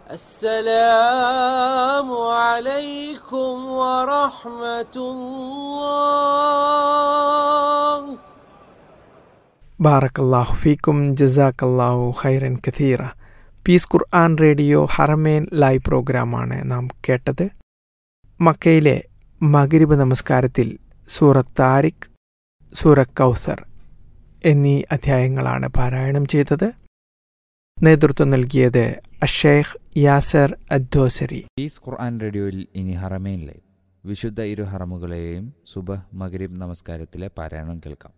السلام عليكم ورحمة الله ബാറക്കല്ലാഹു ഫീക്കും ജസാക്കല്ലാഹു ഖൈറൻ കഥീറ പീസ് ഖുർആൻ റേഡിയോ ഹറമേൻ ലൈവ് പ്രോഗ്രാമാണ് നാം കേട്ടത് മക്കയിലെ മകരിബ് നമസ്കാരത്തിൽ സൂറത്ത് താരിഖ് സൂറത്ത് കൗസർ എന്നീ അധ്യായങ്ങളാണ് പാരായണം ചെയ്തത് നേതൃത്വം നൽകിയത് അഷേഖ് യാസർ അദ്ദോസരി പീസ് ഖുർആൻ റേഡിയോയിൽ ഇനി ഹറമേനിലെ വിശുദ്ധ ഇരു ഹറമുകളെയും സുബഹ് മഗ്രിബ് നമസ്കാരത്തിലെ പാരായണം കേൾക്കാം